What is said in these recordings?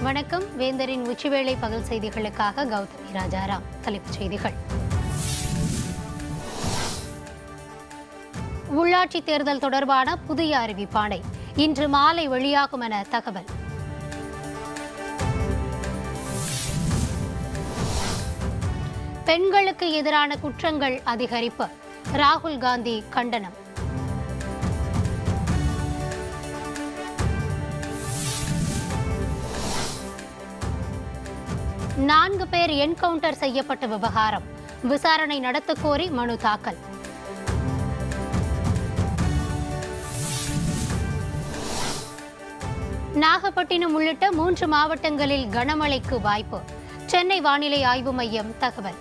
வணக்கம் வேந்தரின் உச்சிவேளை பகல் செய்திகளுக்காக கௌதமி ராஜாராம் தலைப்புச் செய்திகள் உள்ளாட்சி தேர்தல் தொடர்பான புதிய அறிவிப்பாணை இன்று மாலை வெளியாகும் என தகவல் பெண்களுக்கு எதிரான குற்றங்கள் அதிகரிப்பு ராகுல் காந்தி கண்டனம் நான்கு பேர் என்கவுண்டர் செய்யப்பட்ட விவகாரம் விசாரணை நடத்தக் கோரி மனு தாக்கல் நாகப்பட்டினம் உள்ளிட்ட மூன்று மாவட்டங்களில் கனமழைக்கு வாய்ப்பு சென்னை வானிலை ஆய்வு மையம் தகவல்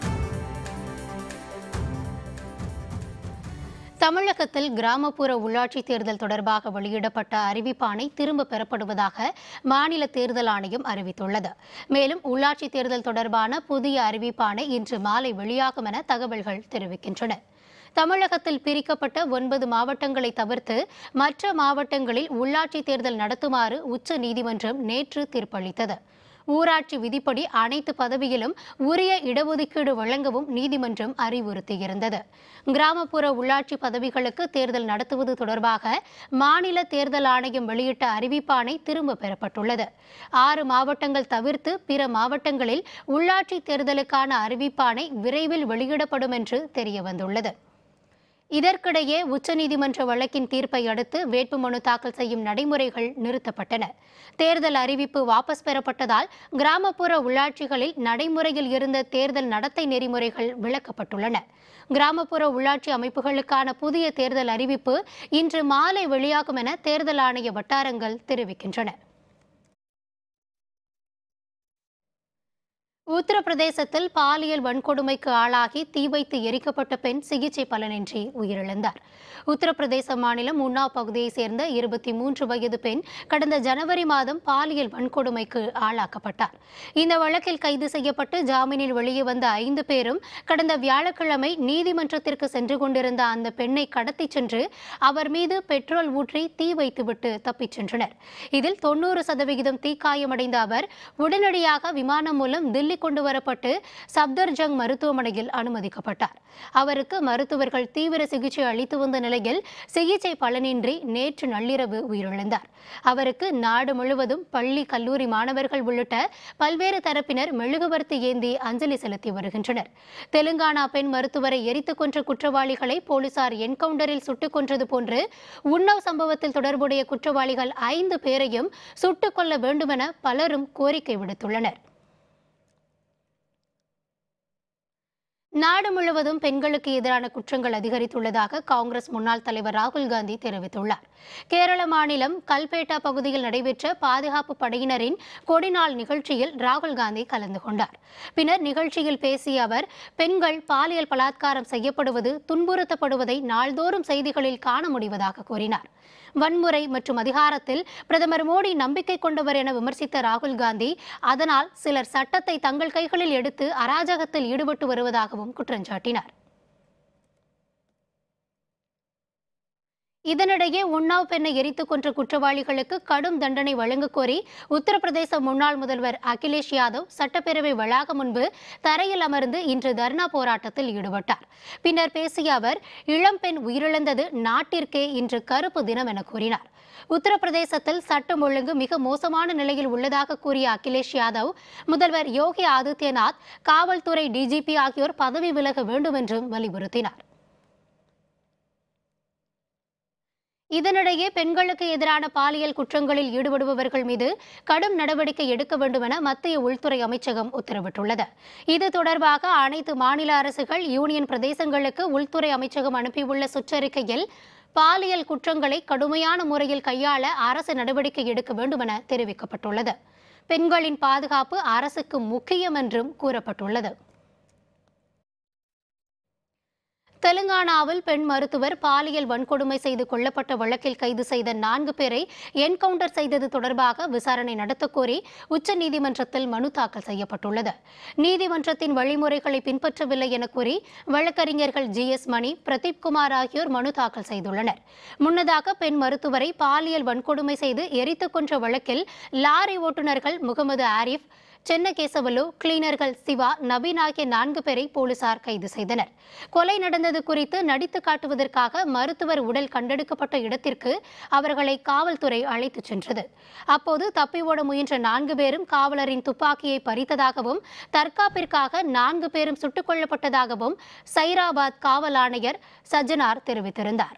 தமிழகத்தில் கிராமப்புற உள்ளாட்சி தேர்தல் தொடர்பாக வெளியிடப்பட்ட அறிவிப்பாணை திரும்ப பெறப்படுவதாக மாநில தேர்தல் ஆணையம் அறிவித்துள்ளது மேலும் உள்ளாட்சி தேர்தல் தொடர்பான புதிய அறிவிப்பாணை இன்று மாலை வெளியாகும் என தகவல்கள் தெரிவிக்கின்றன தமிழகத்தில் பிரிக்கப்பட்ட ஒன்பது மாவட்டங்களை தவிர்த்து மற்ற மாவட்டங்களில் உள்ளாட்சி தேர்தல் நடத்துமாறு உச்ச நீதிமன்றம் நேற்று தீர்ப்பளித்தது ஊராட்சி விதிப்படி அனைத்து பதவியிலும் உரிய இடஒதுக்கீடு வழங்கவும் நீதிமன்றம் அறிவுறுத்தியிருந்தது கிராமப்புற உள்ளாட்சி பதவிகளுக்கு தேர்தல் நடத்துவது தொடர்பாக மாநில தேர்தல் ஆணையம் வெளியிட்ட அறிவிப்பாணை திரும்ப பெறப்பட்டுள்ளது ஆறு மாவட்டங்கள் தவிர்த்து பிற மாவட்டங்களில் உள்ளாட்சி தேர்தலுக்கான அறிவிப்பாணை விரைவில் வெளியிடப்படும் என்று தெரியவந்துள்ளது இதற்கிடையே உச்சநீதிமன்ற வழக்கின் தீர்ப்பை அடுத்து வேட்புமனு தாக்கல் செய்யும் நடைமுறைகள் நிறுத்தப்பட்டன தேர்தல் அறிவிப்பு வாபஸ் பெறப்பட்டதால் கிராமப்புற உள்ளாட்சிகளில் நடைமுறையில் இருந்த தேர்தல் நடத்தை நெறிமுறைகள் விளக்கப்பட்டுள்ளன கிராமப்புற உள்ளாட்சி அமைப்புகளுக்கான புதிய தேர்தல் அறிவிப்பு இன்று மாலை வெளியாகும் என தேர்தல் ஆணைய வட்டாரங்கள் தெரிவிக்கின்றன உத்தரப்பிரதேசத்தில் பாலியல் வன்கொடுமைக்கு ஆளாகி தீ வைத்து எரிக்கப்பட்ட பெண் சிகிச்சை பலனின்றி உயிரிழந்தார் உத்தரப்பிரதேச மாநிலம் உன்னாவ் பகுதியைச் சேர்ந்த இருபத்தி மூன்று வயது பெண் கடந்த ஜனவரி மாதம் பாலியல் வன்கொடுமைக்கு ஆளாக்கப்பட்டார் இந்த வழக்கில் கைது செய்யப்பட்டு ஜாமீனில் வெளியே வந்த ஐந்து பேரும் கடந்த வியாழக்கிழமை நீதிமன்றத்திற்கு சென்று கொண்டிருந்த அந்த பெண்ணை கடத்திச் சென்று அவர் மீது பெட்ரோல் ஊற்றி தீ வைத்துவிட்டு தப்பிச் சென்றனர் இதில் தொண்ணூறு சதவிகிதம் தீக்காயமடைந்த அவர் உடனடியாக விமானம் மூலம் தில்லி கொண்டு வரப்பட்டு சப்தர்ஜங் மருத்துவமனையில் அனுமதிக்கப்பட்டார் அவருக்கு மருத்துவர்கள் தீவிர சிகிச்சை அளித்து வந்த நிலையில் சிகிச்சை பலனின்றி நேற்று நள்ளிரவு உயிரிழந்தார் அவருக்கு நாடு முழுவதும் பள்ளி கல்லூரி மாணவர்கள் உள்ளிட்ட பல்வேறு தரப்பினர் மெழுகுவர்த்தி ஏந்தி அஞ்சலி செலுத்தி வருகின்றனர் தெலுங்கானா பெண் மருத்துவரை எரித்துக் கொன்ற குற்றவாளிகளை போலீசார் என்கவுண்டரில் சுட்டுக் கொன்றது போன்று உன்னவ் சம்பவத்தில் தொடர்புடைய குற்றவாளிகள் ஐந்து பேரையும் சுட்டுக் கொள்ள வேண்டுமென பலரும் கோரிக்கை விடுத்துள்ளனர் நாடு முழுவதும் பெண்களுக்கு எதிரான குற்றங்கள் அதிகரித்துள்ளதாக காங்கிரஸ் முன்னாள் தலைவர் ராகுல் காந்தி தெரிவித்துள்ளார் கேரள மாநிலம் கல்பேட்டா பகுதியில் நடைபெற்ற பாதுகாப்பு படையினரின் கொடிநாள் நிகழ்ச்சியில் ராகுல் காந்தி கலந்து கொண்டார் பின்னர் நிகழ்ச்சியில் பேசிய அவர் பெண்கள் பாலியல் பலாத்காரம் செய்யப்படுவது துன்புறுத்தப்படுவதை நாள்தோறும் செய்திகளில் காண முடிவதாக கூறினார் வன்முறை மற்றும் அதிகாரத்தில் பிரதமர் மோடி நம்பிக்கை கொண்டவர் என விமர்சித்த ராகுல் காந்தி அதனால் சிலர் சட்டத்தை தங்கள் கைகளில் எடுத்து அராஜகத்தில் ஈடுபட்டு வருவதாகவும் குற்றம் சாட்டினார் இதனிடையே உன்னாவ் பெண்ணை எரித்துக் கொன்ற குற்றவாளிகளுக்கு கடும் தண்டனை வழங்கக் கோரி உத்தரப்பிரதேச முன்னாள் முதல்வர் அகிலேஷ் யாதவ் சட்டப்பேரவை வளாகம் முன்பு தரையில் அமர்ந்து இன்று தர்ணா போராட்டத்தில் ஈடுபட்டார் பின்னர் பேசிய அவர் இளம்பெண் உயிரிழந்தது நாட்டிற்கே இன்று கருப்பு தினம் என கூறினார் உத்தரப்பிரதேசத்தில் சட்டம் ஒழுங்கு மிக மோசமான நிலையில் உள்ளதாக கூறிய அகிலேஷ் யாதவ் முதல்வர் யோகி ஆதித்யநாத் காவல்துறை டிஜிபி ஆகியோர் பதவி விலக வேண்டும் என்றும் வலியுறுத்தினார் இதனிடையே பெண்களுக்கு எதிரான பாலியல் குற்றங்களில் ஈடுபடுபவர்கள் மீது கடும் நடவடிக்கை எடுக்க வேண்டும் என மத்திய உள்துறை அமைச்சகம் உத்தரவிட்டுள்ளது இது தொடர்பாக அனைத்து மாநில அரசுகள் யூனியன் பிரதேசங்களுக்கு உள்துறை அமைச்சகம் அனுப்பியுள்ள சுற்றறிக்கையில் பாலியல் குற்றங்களை கடுமையான முறையில் கையாள அரசு நடவடிக்கை எடுக்க வேண்டும் என தெரிவிக்கப்பட்டுள்ளது பெண்களின் பாதுகாப்பு அரசுக்கு முக்கியம் என்றும் கூறப்பட்டுள்ளது தெலுங்கானாவில் பெண் மருத்துவர் பாலியல் வன்கொடுமை செய்து கொல்லப்பட்ட வழக்கில் கைது செய்த நான்கு பேரை என்கவுண்டர் செய்தது தொடர்பாக விசாரணை நடத்தக்கோரி உச்சநீதிமன்றத்தில் மனு தாக்கல் செய்யப்பட்டுள்ளது நீதிமன்றத்தின் வழிமுறைகளை பின்பற்றவில்லை என கூறி வழக்கறிஞர்கள் ஜி எஸ் மணி பிரதீப் குமார் ஆகியோர் மனு தாக்கல் செய்துள்ளனர் முன்னதாக பெண் மருத்துவரை பாலியல் வன்கொடுமை செய்து எரித்துக் கொன்ற வழக்கில் லாரி ஓட்டுநர்கள் முகமது ஆரிஃப் சென்னகேசவலு கிளீனர்கள் சிவா நவீன் ஆகிய நான்கு பேரை போலீசார் கைது செய்தனர் கொலை நடந்தது குறித்து நடித்து காட்டுவதற்காக மருத்துவர் உடல் கண்டெடுக்கப்பட்ட இடத்திற்கு அவர்களை காவல்துறை அழைத்துச் சென்றது அப்போது தப்பி ஓட முயன்ற நான்கு பேரும் காவலரின் துப்பாக்கியை பறித்ததாகவும் தற்காப்பிற்காக நான்கு பேரும் சுட்டுக் கொல்லப்பட்டதாகவும் சைராபாத் காவல் ஆணையர் சஜ்ஜனார் தெரிவித்திருந்தார்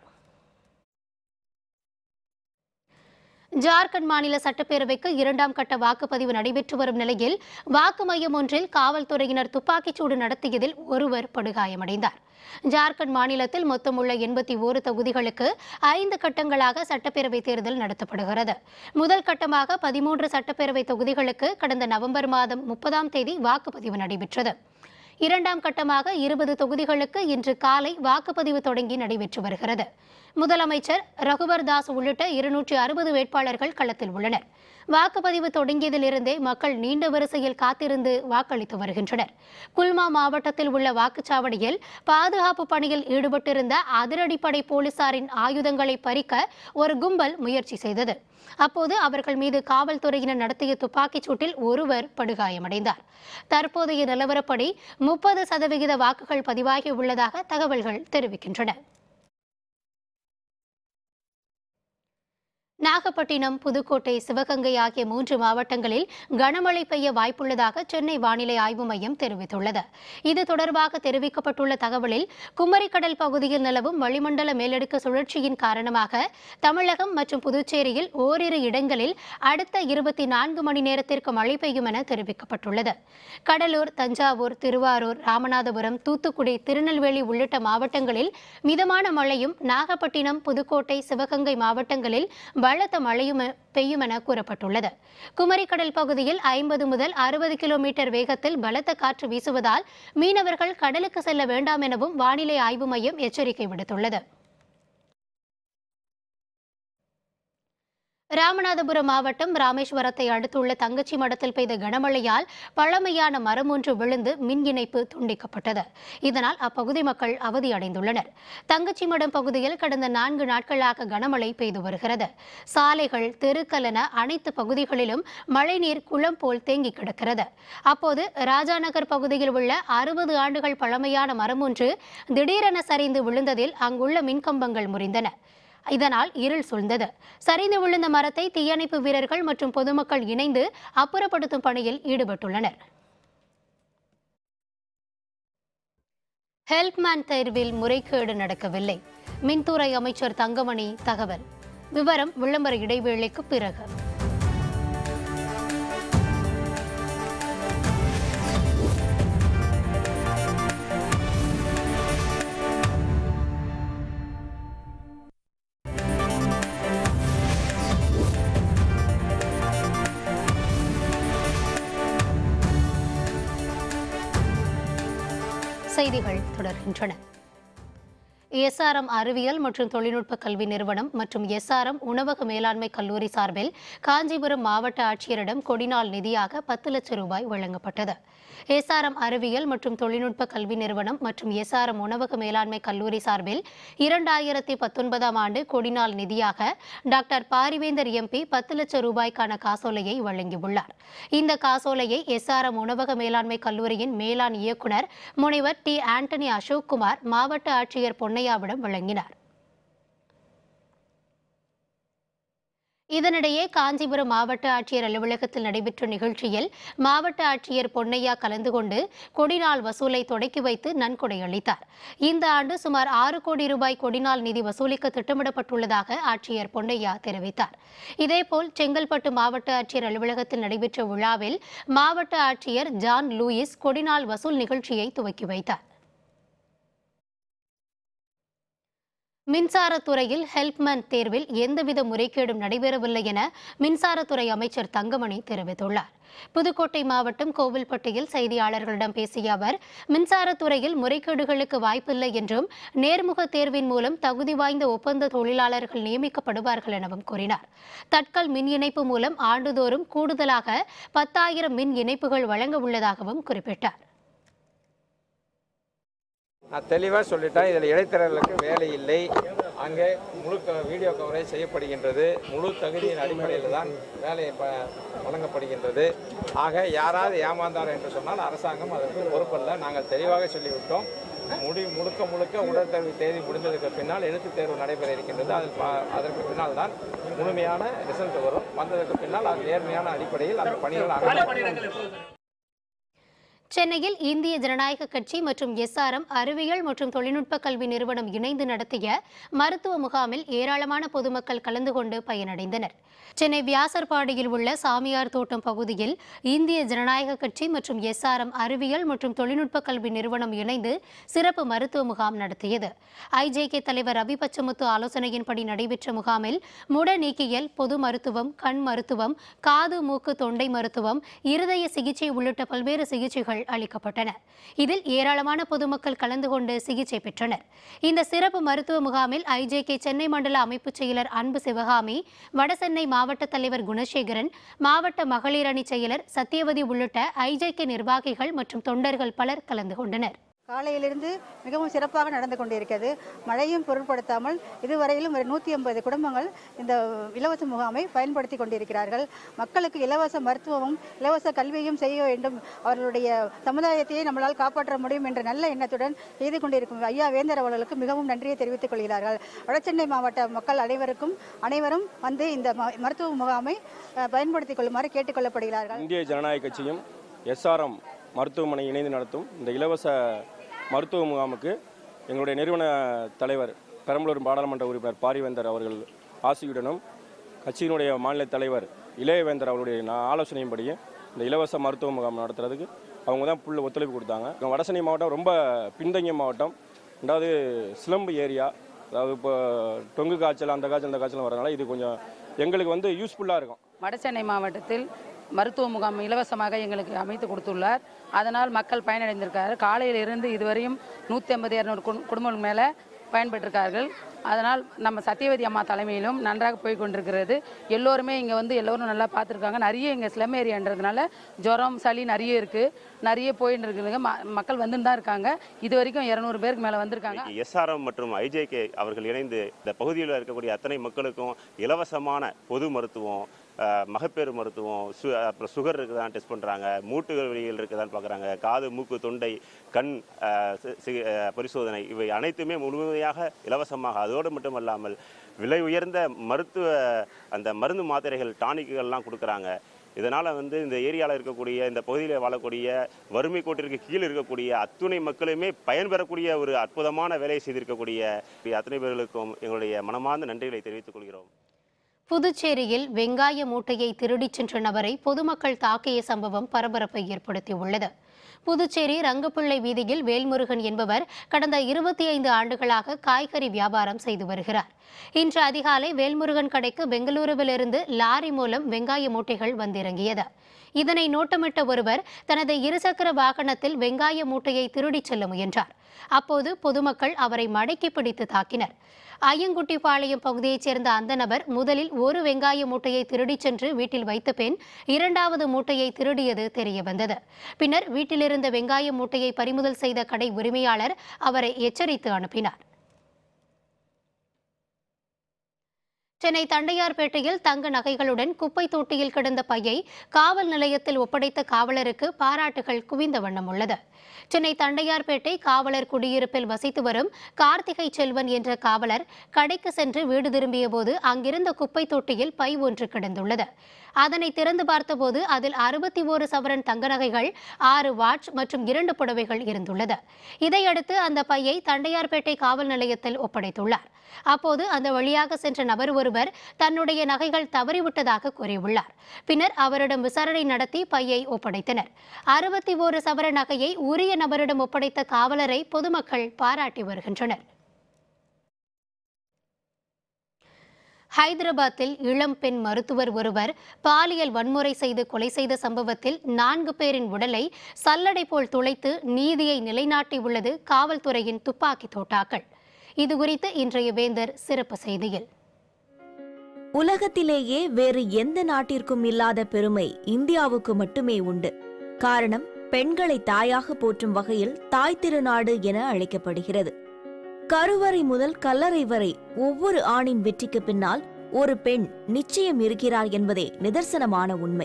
ஜார்க்கண்ட் மாநில சட்டப்பேரவைக்கு இரண்டாம் கட்ட வாக்குப்பதிவு நடைபெற்று வரும் நிலையில் வாக்கு மையம் ஒன்றில் காவல்துறையினர் துப்பாக்கிச்சூடு நடத்தியதில் ஒருவர் படுகாயமடைந்தார் ஜார்க்கண்ட் மாநிலத்தில் மொத்தம் உள்ள எண்பத்தி ஓரு தொகுதிகளுக்கு ஐந்து கட்டங்களாக சட்டப்பேரவை தேர்தல் நடத்தப்படுகிறது முதல் கட்டமாக பதிமூன்று சட்டப்பேரவை தொகுதிகளுக்கு கடந்த நவம்பர் மாதம் முப்பதாம் தேதி வாக்குப்பதிவு நடைபெற்றது இரண்டாம் கட்டமாக இருபது தொகுதிகளுக்கு இன்று காலை வாக்குப்பதிவு தொடங்கி நடைபெற்று வருகிறது முதலமைச்சர் ரகுவர் தாஸ் உள்ளிட்ட இருநூற்றி அறுபது வேட்பாளர்கள் களத்தில் உள்ளனர் வாக்குப்பதிவு தொடங்கியதிலிருந்தே மக்கள் நீண்ட வரிசையில் காத்திருந்து வாக்களித்து வருகின்றனர் குல்மா மாவட்டத்தில் உள்ள வாக்குச்சாவடியில் பாதுகாப்பு பணியில் ஈடுபட்டிருந்த அதிரடிப்படை போலீசாரின் ஆயுதங்களை பறிக்க ஒரு கும்பல் முயற்சி செய்தது அப்போது அவர்கள் மீது காவல்துறையினர் நடத்திய துப்பாக்கிச் சூட்டில் ஒருவர் படுகாயமடைந்தார் தற்போதைய நிலவரப்படி முப்பது சதவிகித வாக்குகள் பதிவாகி உள்ளதாக தகவல்கள் தெரிவிக்கின்றன நாகப்பட்டினம் புதுக்கோட்டை சிவகங்கை ஆகிய மூன்று மாவட்டங்களில் கனமழை பெய்ய வாய்ப்புள்ளதாக சென்னை வானிலை ஆய்வு மையம் தெரிவித்துள்ளது இது தொடர்பாக தெரிவிக்கப்பட்டுள்ள தகவலில் குமரிக்கடல் பகுதியில் நிலவும் வளிமண்டல மேலடுக்கு சுழற்சியின் காரணமாக தமிழகம் மற்றும் புதுச்சேரியில் ஓரிரு இடங்களில் அடுத்த இருபத்தி நான்கு மணி நேரத்திற்கு மழை பெய்யும் என தெரிவிக்கப்பட்டுள்ளது கடலூர் தஞ்சாவூர் திருவாரூர் ராமநாதபுரம் தூத்துக்குடி திருநெல்வேலி உள்ளிட்ட மாவட்டங்களில் மிதமான மழையும் நாகப்பட்டினம் புதுக்கோட்டை சிவகங்கை மாவட்டங்களில் பலத்த மழையும் பெய்யும் என கூறப்பட்டுள்ளது குமரிக்கடல் பகுதியில் ஐம்பது முதல் அறுபது கிலோமீட்டர் வேகத்தில் பலத்த காற்று வீசுவதால் மீனவர்கள் கடலுக்கு செல்ல வேண்டாம் எனவும் வானிலை ஆய்வு மையம் எச்சரிக்கை விடுத்துள்ளது ராமநாதபுரம் மாவட்டம் ராமேஸ்வரத்தை அடுத்துள்ள தங்கச்சி மடத்தில் பெய்த கனமழையால் பழமையான மரம் ஒன்று விழுந்து மின் இணைப்பு துண்டிக்கப்பட்டது இதனால் அப்பகுதி மக்கள் அவதியடைந்துள்ளனர் தங்கச்சி மடம் பகுதியில் கடந்த நான்கு நாட்களாக கனமழை பெய்து வருகிறது சாலைகள் தெருக்கள் என அனைத்து பகுதிகளிலும் மழைநீர் குளம் போல் தேங்கி கிடக்கிறது அப்போது ராஜாநகர் பகுதியில் உள்ள அறுபது ஆண்டுகள் பழமையான மரம் ஒன்று திடீரென சரிந்து விழுந்ததில் அங்குள்ள மின்கம்பங்கள் முறிந்தன இதனால் இருள் சூழ்ந்தது சரிந்து விழுந்த மரத்தை தீயணைப்பு வீரர்கள் மற்றும் பொதுமக்கள் இணைந்து அப்புறப்படுத்தும் பணியில் ஈடுபட்டுள்ளனர் ஹெல்ப்மேன் தேர்வில் முறைகேடு நடக்கவில்லை மின்துறை அமைச்சர் தங்கமணி தகவல் விவரம் விளம்பர இடைவேளைக்கு பிறகு செய்திகள் தொடர்கின்றன எஸ்ஆர்எம் அறிவியல் மற்றும் தொழில்நுட்ப கல்வி நிறுவனம் மற்றும் எஸ்ஆர்எம் உணவக மேலாண்மை கல்லூரி சார்பில் காஞ்சிபுரம் மாவட்ட ஆட்சியரிடம் கொடிநாள் நிதியாக பத்து லட்சம் ரூபாய் வழங்கப்பட்டது எஸ்ஆர்எம் அறிவியல் மற்றும் தொழில்நுட்ப கல்வி நிறுவனம் மற்றும் எஸ்ஆர்எம் உணவக மேலாண்மை கல்லூரி சார்பில் இரண்டாயிரத்தி பத்தொன்பதாம் ஆண்டு கொடிநாள் நிதியாக டாக்டர் பாரிவேந்தர் எம்பி பத்து லட்சம் ரூபாய்க்கான காசோலையை வழங்கியுள்ளார் இந்த காசோலையை எஸ்ஆர்எம் உணவக மேலாண்மை கல்லூரியின் மேலாண் இயக்குனர் முனைவர் டி ஆண்டனி அசோக்குமார் மாவட்ட ஆட்சியர் பொன்னையாவிடம் வழங்கினார் இதனிடையே காஞ்சிபுரம் மாவட்ட ஆட்சியர் அலுவலகத்தில் நடைபெற்ற நிகழ்ச்சியில் மாவட்ட ஆட்சியர் பொன்னையா கலந்து கொண்டு கொடிநாள் வசூலை தொடக்கி வைத்து நன்கொடை அளித்தார் இந்த ஆண்டு சுமார் ஆறு கோடி ரூபாய் கொடிநாள் நிதி வசூலிக்க திட்டமிடப்பட்டுள்ளதாக ஆட்சியர் பொன்னையா தெரிவித்தார் இதேபோல் செங்கல்பட்டு மாவட்ட ஆட்சியர் அலுவலகத்தில் நடைபெற்ற விழாவில் மாவட்ட ஆட்சியர் ஜான் லூயிஸ் கொடிநாள் வசூல் நிகழ்ச்சியை துவக்கி வைத்தார் மின்சாரத்துறையில் ஹெல்ப்மேன் தேர்வில் எந்தவித முறைகேடும் நடைபெறவில்லை என மின்சாரத்துறை அமைச்சர் தங்கமணி தெரிவித்துள்ளார் புதுக்கோட்டை மாவட்டம் கோவில்பட்டியில் செய்தியாளர்களிடம் பேசிய அவர் மின்சாரத்துறையில் முறைகேடுகளுக்கு வாய்ப்பில்லை என்றும் நேர்முக தேர்வின் மூலம் தகுதி வாய்ந்த ஒப்பந்த தொழிலாளர்கள் நியமிக்கப்படுவார்கள் எனவும் கூறினார் தட்கல் மின் இணைப்பு மூலம் ஆண்டுதோறும் கூடுதலாக பத்தாயிரம் மின் இணைப்புகள் வழங்க உள்ளதாகவும் குறிப்பிட்டார் நான் தெளிவாக சொல்லிட்டேன் இதில் இடைத்தரகர்களுக்கு வேலை இல்லை அங்கே முழு க- வீடியோ கவரேஜ் செய்யப்படுகின்றது முழு தகுதியின் அடிப்படையில் தான் வேலை ப வழங்கப்படுகின்றது ஆக யாராவது ஏமாந்தார் என்று சொன்னால் அரசாங்கம் அதற்கு பொறுப்பல்ல நாங்கள் தெளிவாக சொல்லிவிட்டோம் முடி முழுக்க முழுக்க உடற்தகுதி தேதி முடிந்ததுக்கு பின்னால் எழுத்துத் தேர்வு நடைபெற இருக்கின்றது அதில் பா- அதற்கு பின்னால் தான் முழுமையான ரிசல்ட் வரும் வந்ததற்கு பின்னால் அது நேர்மையான அடிப்படையில் அந்த பணிகள் அமைக்கப்படும் சென்னையில் இந்திய ஜனநாயக கட்சி மற்றும் எஸ்ஆர்எம் அறிவியல் மற்றும் தொழில்நுட்ப கல்வி நிறுவனம் இணைந்து நடத்திய மருத்துவ முகாமில் ஏராளமான பொதுமக்கள் கலந்து கொண்டு பயனடைந்தனர் சென்னை வியாசர்பாடியில் உள்ள சாமியார் தோட்டம் பகுதியில் இந்திய ஜனநாயக கட்சி மற்றும் எஸ்ஆர்எம் அறிவியல் மற்றும் தொழில்நுட்ப கல்வி நிறுவனம் இணைந்து சிறப்பு மருத்துவ முகாம் நடத்தியது ஐஜேகே தலைவர் ரவி பச்சமுத்து ஆலோசனையின்படி நடைபெற்ற முகாமில் முட நீக்கியல் பொது மருத்துவம் கண் மருத்துவம் காது மூக்கு தொண்டை மருத்துவம் இருதய சிகிச்சை உள்ளிட்ட பல்வேறு சிகிச்சைகள் அளிக்கப்பட்டன இதில் ஏராளமான பொதுமக்கள் கலந்து கொண்டு சிகிச்சை பெற்றனர் இந்த சிறப்பு மருத்துவ முகாமில் ஐஜேகே சென்னை மண்டல அமைப்புச் செயலர் அன்பு சிவகாமி வடசென்னை மாவட்ட தலைவர் குணசேகரன் மாவட்ட மகளிர் அணி செயலர் சத்தியவதி உள்ளிட்ட ஐஜேகே நிர்வாகிகள் மற்றும் தொண்டர்கள் பலர் கலந்து கொண்டனர் காலையிலிருந்து மிகவும் சிறப்பாக நடந்து கொண்டிருக்கிறது மழையும் பொருட்படுத்தாமல் இதுவரையிலும் ஒரு நூற்றி ஐம்பது குடும்பங்கள் இந்த இலவச முகாமை பயன்படுத்தி கொண்டிருக்கிறார்கள் மக்களுக்கு இலவச மருத்துவமும் இலவச கல்வியும் செய்ய வேண்டும் அவர்களுடைய சமுதாயத்தையே நம்மளால் காப்பாற்ற முடியும் என்ற நல்ல எண்ணத்துடன் செய்து கொண்டிருக்கும் ஐயா வேந்தர் அவர்களுக்கு மிகவும் நன்றியை தெரிவித்துக் கொள்கிறார்கள் வடசென்னை மாவட்ட மக்கள் அனைவருக்கும் அனைவரும் வந்து இந்த ம- மருத்துவ முகாமை அஹ், பயன்படுத்திக் கொள்ளுமாறு கேட்டுக்கொள்ளப்படுகிறார்கள் இந்திய ஜனநாயக கட்சியும் எஸ்ஆர்எம் மருத்துவமனை இணைந்து நடத்தும் இந்த இலவச மருத்துவ முகாமுக்கு எங்களுடைய நிறுவன தலைவர் பெரம்பலூர் பாராளுமன்ற உறுப்பினர் பாரிவேந்தர் அவர்கள் ஆசியுடனும் கட்சியினுடைய மாநில தலைவர் இளையவேந்தர் அவருடைய நா- ஆலோசனையின்படியே இந்த இலவச மருத்துவ முகாம் நடத்துறதுக்கு அவங்க தான் புள்ள ஒத்துழைப்பு கொடுத்தாங்க இங்க வடசென்னை மாவட்டம் ரொம்ப பின்தங்கிய மாவட்டம் ரெண்டாவது சிலம்பு ஏரியா அதாவது இப்போ டொங்கு காய்ச்சல் அந்த காய்ச்சல் இந்த காய்ச்சல் வரதுனால இது கொஞ்சம் எங்களுக்கு வந்து யூஸ்ஃபுல்லாக இருக்கும் வடசென்னை மாவட்டத்தில் மருத்துவ முகாம் இலவசமாக எங்களுக்கு அமைத்து கொடுத்துள்ளார் அதனால் மக்கள் பயனடைந்திருக்கார் காலையிலிருந்து இதுவரையும் நூற்றி ஐம்பது இரநூறு குடும்பங்கள் மேலே பயன்பெற்றிருக்கார்கள் அதனால் நம்ம சத்தியவதி அம்மா தலைமையிலும் நன்றாக போய் கொண்டிருக்கிறது எல்லோருமே இங்கே வந்து எல்லோரும் நல்லா பார்த்துருக்காங்க நிறைய இங்கே ஸ்லம் ஏரியான்றதுனால ஜுரம் சளி நிறைய இருக்குது நிறைய போயின்னு இருக்குதுங்க ம- மக்கள் வந்துன்னு தான் இருக்காங்க இது வரைக்கும் இரநூறு பேருக்கு மேலே வந்திருக்காங்க எஸ்ஆர்எம் மற்றும் ஐஜேகே அவர்கள் இணைந்து இந்த பகுதியில் இருக்கக்கூடிய அத்தனை மக்களுக்கும் இலவசமான பொது மருத்துவம் அஹ், மகப்பேறு மருத்துவம் சு அப்புறம் சுகர் இருக்குதான்னு டெஸ்ட் பண்ணுறாங்க மூட்டுகள் வலிகள் இருக்குதான்னு பார்க்குறாங்க காது மூக்கு தொண்டை கண் அஹ், சி- சி- அஹ், பரிசோதனை இவை அனைத்துமே முழுமையாக இலவசமாக அதோடு மட்டுமல்லாமல் விலை உயர்ந்த மருத்துவ அந்த மருந்து மாத்திரைகள் டானிக்குகள்லாம் கொடுக்குறாங்க இதனால் வந்து இந்த ஏரியாவில் இருக்கக்கூடிய இந்த பகுதியில் வாழக்கூடிய வறுமை கோட்டிற்கு கீழே இருக்கக்கூடிய அத்துணை மக்களுமே பயன்பெறக்கூடிய ஒரு அற்புதமான வேலையை செய்திருக்கக்கூடிய அத்தனை பேர்களுக்கும் எங்களுடைய மனமார்ந்த நன்றிகளை தெரிவித்துக் கொள்கிறோம் புதுச்சேரியில் வெங்காய மூட்டையை திருடிச் சென்ற நபரை பொதுமக்கள் தாக்கிய சம்பவம் பரபரப்பை ஏற்படுத்தியுள்ளது புதுச்சேரி ரங்கப்பிள்ளை வீதியில் வேல்முருகன் என்பவர் கடந்த இருபத்தி ஐந்து ஆண்டுகளாக காய்கறி வியாபாரம் செய்து வருகிறார் இன்று அதிகாலை வேல்முருகன் கடைக்கு பெங்களூருவிலிருந்து லாரி மூலம் வெங்காய மூட்டைகள் வந்திறங்கியது இதனை நோட்டமிட்ட ஒருவர் தனது இருசக்கர வாகனத்தில் வெங்காய மூட்டையை திருடிச் செல்ல முயன்றார் அப்போது பொதுமக்கள் அவரை மடக்கி பிடித்து தாக்கினர் ஐயங்குட்டிப்பாளையம் பகுதியைச் சேர்ந்த அந்த நபர் முதலில் ஒரு வெங்காய மூட்டையை திருடிச் சென்று வீட்டில் வைத்த பின் இரண்டாவது மூட்டையை திருடியது தெரிய வந்தது பின்னர் வீட்டிலிருந்த வெங்காய மூட்டையை பறிமுதல் செய்த கடை உரிமையாளர் அவரை எச்சரித்து அனுப்பினார் சென்னை தண்டையார்பேட்டையில் தங்க நகைகளுடன் குப்பை தொட்டியில் கிடந்த பையை காவல் நிலையத்தில் ஒப்படைத்த காவலருக்கு பாராட்டுகள் குவிந்த வண்ணம் உள்ளது சென்னை தண்டையார்பேட்டை காவலர் குடியிருப்பில் வசித்து வரும் கார்த்திகை செல்வன் என்ற காவலர் கடைக்கு சென்று வீடு திரும்பிய போது அங்கிருந்த குப்பை தொட்டியில் பை ஒன்று கிடந்துள்ளது அதனை திறந்து பார்த்தபோது அதில் அறுபத்தி ஓரு சவரன் தங்க நகைகள் ஆறு வாட்ச் மற்றும் இரண்டு புடவைகள் இருந்துள்ளது இதையடுத்து அந்த பையை தண்டையார்பேட்டை காவல் நிலையத்தில் ஒப்படைத்துள்ளார் அப்போது அந்த வழியாக சென்ற நபர் ஒருவர் தன்னுடைய நகைகள் தவறிவிட்டதாக கூறியுள்ளார் பின்னர் அவரிடம் விசாரணை நடத்தி பையை ஒப்படைத்தனர் அறுபத்தி ஓரு சவர நகையை உரிய நபரிடம் ஒப்படைத்த காவலரை பொதுமக்கள் பாராட்டி வருகின்றனர் ஹைதராபாத்தில் இளம் பெண் மருத்துவர் ஒருவர் பாலியல் வன்முறை செய்து கொலை செய்த சம்பவத்தில் நான்கு பேரின் உடலை சல்லடை போல் துளைத்து நீதியை நிலைநாட்டியுள்ளது காவல்துறையின் துப்பாக்கி தோட்டாக்கள் இதுகுறித்து இன்றைய வேந்தர் சிறப்பு செய்தியில் உலகத்திலேயே வேறு எந்த நாட்டிற்கும் இல்லாத பெருமை இந்தியாவுக்கு மட்டுமே உண்டு காரணம் பெண்களை தாயாக போற்றும் வகையில் தாய் திருநாடு என அழைக்கப்படுகிறது கருவறை முதல் கல்லறை வரை ஒவ்வொரு ஆணின் வெற்றிக்கு பின்னால் ஒரு பெண் நிச்சயம் இருக்கிறார் என்பதே நிதர்சனமான உண்மை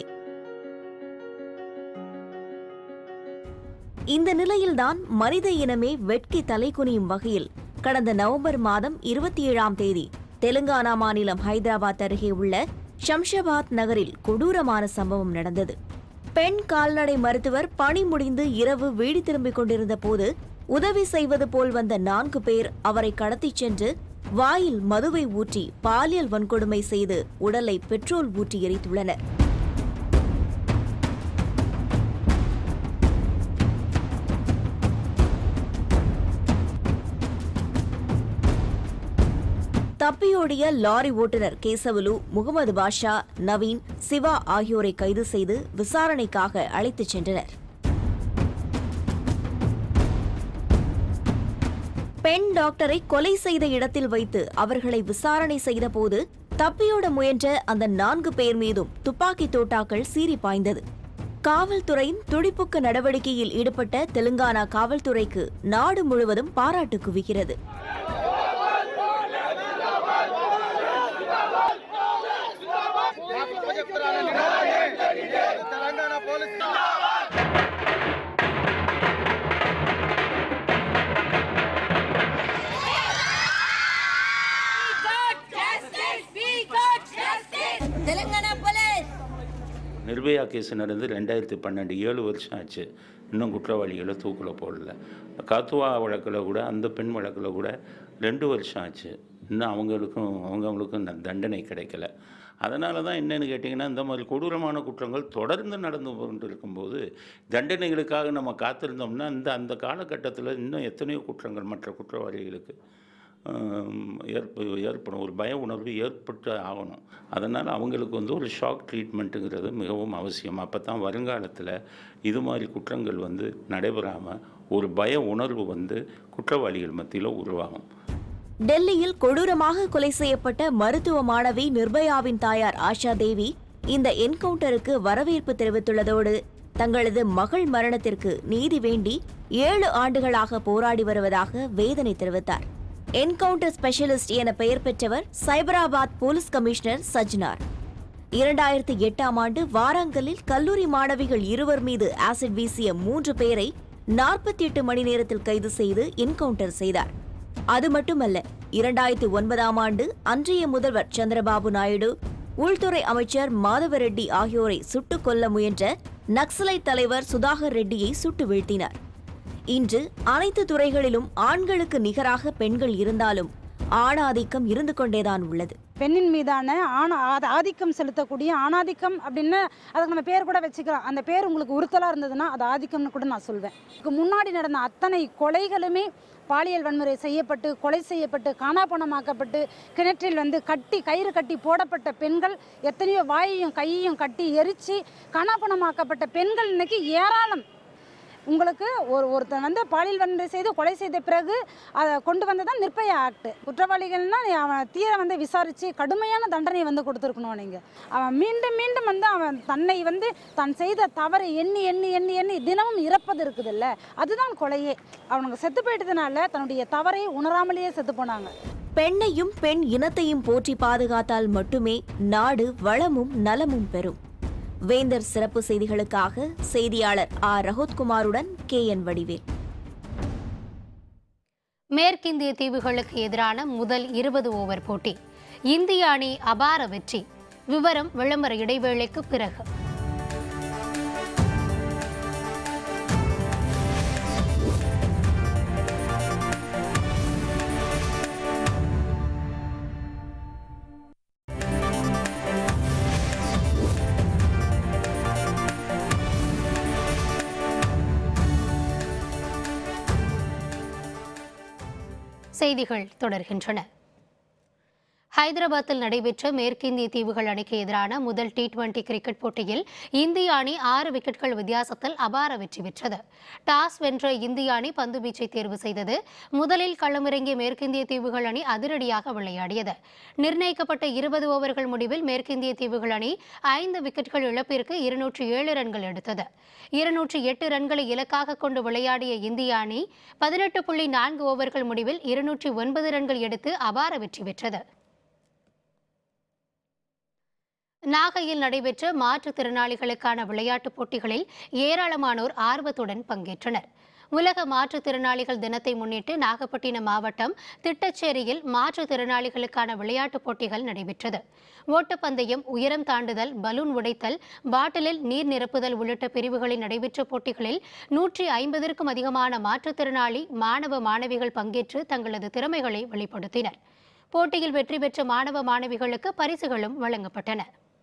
இந்த நிலையில்தான் மனித இனமே வெட்கி தலைகுனியும் வகையில் கடந்த நவம்பர் மாதம் இருபத்தி ஏழாம் தேதி தெலுங்கானா மாநிலம் ஹைதராபாத் அருகே உள்ள ஷம்ஷாபாத் நகரில் கொடூரமான சம்பவம் நடந்தது பெண் கால்நடை மருத்துவர் பணி முடிந்து இரவு வீடு திரும்பிக் கொண்டிருந்த போது உதவி செய்வது போல் வந்த நான்கு பேர் அவரை கடத்திச் சென்று வாயில் மதுவை ஊற்றி பாலியல் வன்கொடுமை செய்து உடலை பெட்ரோல் ஊற்றி எரித்துள்ளனர் தப்பியோடிய லாரி ஓட்டுநர் கேசவலு முகமது பாஷா நவீன் சிவா ஆகியோரை கைது செய்து விசாரணைக்காக அழைத்துச் சென்றனர் பெண் டாக்டரை கொலை செய்த இடத்தில் வைத்து அவர்களை விசாரணை செய்தபோது தப்பியோட முயன்ற அந்த நான்கு பேர் மீதும் துப்பாக்கி தோட்டாக்கள் சீறி பாய்ந்தது காவல்துறையின் துடிப்புக்கு நடவடிக்கையில் ஈடுபட்ட தெலுங்கானா காவல்துறைக்கு நாடு முழுவதும் பாராட்டு குவிகிறது తెలంగాణ పోలీస్ நிர்பயா கேஸ் நடந்து ரெண்டாயிரத்தி பன்னெண்டு ஏழு வருஷம் ஆச்சு இன்னும் குற்றவாளிகளை தூக்கில் போடல காத்துவா வழக்கில் கூட அந்த பெண் வழக்கில் கூட ரெண்டு வருஷம் ஆச்சு இன்னும் அவங்களுக்கும் அவங்கவுங்களுக்கும் ந- தண்டனை கிடைக்கல அதனால தான் என்னென்னு கேட்டிங்கன்னா இந்த மாதிரி கொடூரமான குற்றங்கள் தொடர்ந்து நடந்து கொண்டு இருக்கும்போது தண்டனைகளுக்காக நம்ம காத்திருந்தோம்னா இந்த அந்த காலகட்டத்தில் இன்னும் எத்தனையோ குற்றங்கள் மற்ற குற்றவாளிகளுக்கு ஆம், ஏற்ப ஏற்படும் ஒரு பய உணர்வு ஏற்பட்டு ஆகணும் அதனால் அவங்களுக்கு வந்து ஒரு ஷாக் ட்ரீட்மெண்ட்டுங்கிறது மிகவும் அவசியம் அப்போ தான் வருங்காலத்தில் இது மாதிரி குற்றங்கள் வந்து நடைபெறாமல் ஒரு பய உணர்வு வந்து குற்றவாளிகள் மத்தியில் உருவாகும் டெல்லியில் கொடூரமாக கொலை செய்யப்பட்ட மருத்துவ மாணவி நிர்பயாவின் தாயார் ஆஷா தேவி இந்த என்கவுண்டருக்கு வரவேற்பு தெரிவித்துள்ளதோடு தங்களது மகள் மரணத்திற்கு நீதி வேண்டி ஏழு ஆண்டுகளாக போராடி வருவதாக வேதனை தெரிவித்தார் என்கவுண்டர் ஸ்பெஷலிஸ்ட் என பெயர் பெற்றவர் சைபராபாத் போலீஸ் கமிஷனர் சஜ்னார் இரண்டாயிரத்தி எட்டாம் ஆண்டு வாராங்கலில் கல்லூரி மாணவிகள் இருவர் மீது ஆசிட் வீசிய மூன்று பேரை நாற்பத்தி எட்டு மணி நேரத்தில் கைது செய்து என்கவுண்டர் செய்தார் அது மட்டுமல்ல இரண்டாயிரத்தி ஒன்பதாம் ஆண்டு அன்றைய முதல்வர் சந்திரபாபு நாயுடு உள்துறை அமைச்சர் மாதவ ரெட்டி ஆகியோரை சுட்டுக் கொல்ல முயன்ற நக்சலைட் தலைவர் சுதாகர் ரெட்டியை சுட்டு வீழ்த்தினார் இன்று அனைத்து துறைகளிலும் ஆண்களுக்கு நிகராக பெண்கள் இருந்தாலும் ஆணாதிக்கம் இருந்து கொண்டேதான் உள்ளது பெண்ணின் மீதான ஆண ஆத- ஆதிக்கம் செலுத்தக்கூடிய ஆணாதிக்கம் அப்படின்னு அதுக்கு நம்ம பேர் கூட வச்சுக்கலாம் அந்த பேர் உங்களுக்கு உறுத்தலாக இருந்ததுன்னா அது ஆதிக்கம்னு கூட நான் சொல்வேன் இதுக்கு முன்னாடி நடந்த அத்தனை கொலைகளுமே பாலியல் வன்முறை செய்யப்பட்டு கொலை செய்யப்பட்டு காணாப்பணமாக்கப்பட்டு கிணற்றில் வந்து கட்டி கயிறு கட்டி போடப்பட்ட பெண்கள் எத்தனையோ வாயையும் கையையும் கட்டி எரித்து காணாப்பணமாக்கப்பட்ட பெண்கள் இன்னைக்கு ஏராளம் உங்களுக்கு ஒரு ஒருத்தன் வந்து பாலியல் வன்முறை செய்து கொலை செய்த பிறகு அதை கொண்டு வந்ததான் நிர்பயா ஆக்ட் குற்றவாளிகள்னா நீ அவன் தீர வந்து விசாரித்து கடுமையான தண்டனை வந்து கொடுத்துருக்கணும் நீங்கள் அவன் மீண்டும் மீண்டும் வந்து அவன் தன்னை வந்து தான் செய்த தவறை எண்ணி எண்ணி எண்ணி எண்ணி தினமும் இறப்பது இருக்குதுல்ல அதுதான் கொலையே அவனுங்க செத்து போயிட்டதுனால தன்னுடைய தவறை உணராமலேயே செத்து போனாங்க பெண்ணையும் பெண் இனத்தையும் போற்றி பாதுகாத்தால் மட்டுமே நாடு வளமும் நலமும் பெறும் வேந்தர் சிறப்பு செய்திகளுக்காக செய்தியாளர் ஆர் ரஹோத்குமாருடன் கே என் வடிவேல் மேற்கிந்திய தீவுகளுக்கு எதிரான முதல் இருபது ஓவர் போட்டி இந்திய அணி அபார வெற்றி விவரம் விளம்பர இடைவேளைக்கு பிறகு செய்திகள் தொடர்கின்றன ஹைதராபாத்தில் நடைபெற்ற மேற்கிந்திய தீவுகள் அணிக்கு எதிரான முதல் டி டுவெண்டி கிரிக்கெட் போட்டியில் இந்திய அணி ஆறு விக்கெட்கள் வித்தியாசத்தில் அபார வெற்றி பெற்றது டாஸ் வென்ற இந்திய அணி பந்து வீச்சை தேர்வு செய்தது முதலில் களமிறங்கிய மேற்கிந்திய தீவுகள் அணி அதிரடியாக விளையாடியது நிர்ணயிக்கப்பட்ட இருபது ஓவர்கள் முடிவில் மேற்கிந்திய தீவுகள் அணி ஐந்து விக்கெட்கள் இழப்பிற்கு இருநூற்றி ஏழு ரன்கள் எடுத்தது இருநூற்றி எட்டு ரன்களை இலக்காக கொண்டு விளையாடிய இந்திய அணி பதினெட்டு புள்ளி நான்கு ஓவர்கள் முடிவில் இருநூற்றி ஒன்பது ரன்கள் எடுத்து அபார வெற்றி பெற்றது நாகையில் நடைபெற்ற மாற்றுத்திறனாளிகளுக்கான விளையாட்டுப் போட்டிகளில் ஏராளமானோர் ஆர்வத்துடன் பங்கேற்றனர் உலக மாற்றுத்திறனாளிகள் தினத்தை முன்னிட்டு நாகப்பட்டினம் மாவட்டம் திட்டச்சேரியில் மாற்றுத்திறனாளிகளுக்கான விளையாட்டுப் போட்டிகள் நடைபெற்றது ஓட்டப்பந்தயம் உயரம் தாண்டுதல் பலூன் உடைத்தல் பாட்டிலில் நீர் நிரப்புதல் உள்ளிட்ட பிரிவுகளில் நடைபெற்ற போட்டிகளில் நூற்றி ஐம்பதற்கும் அதிகமான மாற்றுத்திறனாளி மாணவ மாணவிகள் பங்கேற்று தங்களது திறமைகளை வெளிப்படுத்தினர் போட்டியில் வெற்றி பெற்ற மாணவ மாணவிகளுக்கு பரிசுகளும் வழங்கப்பட்டன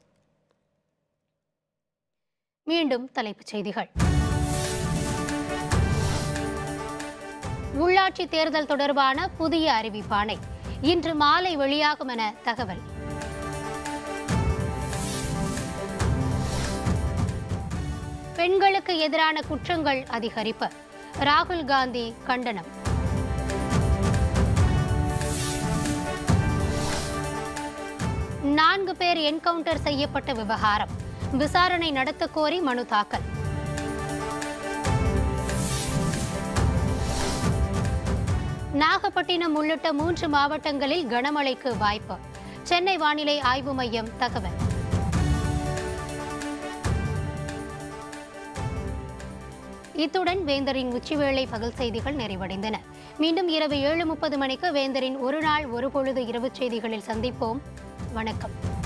மீண்டும் தலைப்புச் செய்திகள் உள்ளாட்சி தேர்தல் தொடர்பான புதிய அறிவிப்பாணை இன்று மாலை வெளியாகும் என தகவல் பெண்களுக்கு எதிரான குற்றங்கள் அதிகரிப்பு ராகுல் காந்தி கண்டனம் நான்கு பேர் என்கவுண்டர் செய்யப்பட்ட விவகாரம் விசாரணை நடத்த கோரி மனு தாக்கல் நாகப்பட்டினம் உள்ளிட்ட மூன்று மாவட்டங்களில் கனமழைக்கு வாய்ப்பு சென்னை வானிலை ஆய்வு மையம் தகவல் இத்துடன் வேந்தரின் உச்சிவேளை பகல் செய்திகள் நிறைவடைந்தன மீண்டும் இரவு ஏழு முப்பது மணிக்கு வேந்தரின் ஒரு நாள் ஒரு பொழுது இரவு செய்திகளில் சந்திப்போம் வணக்கம்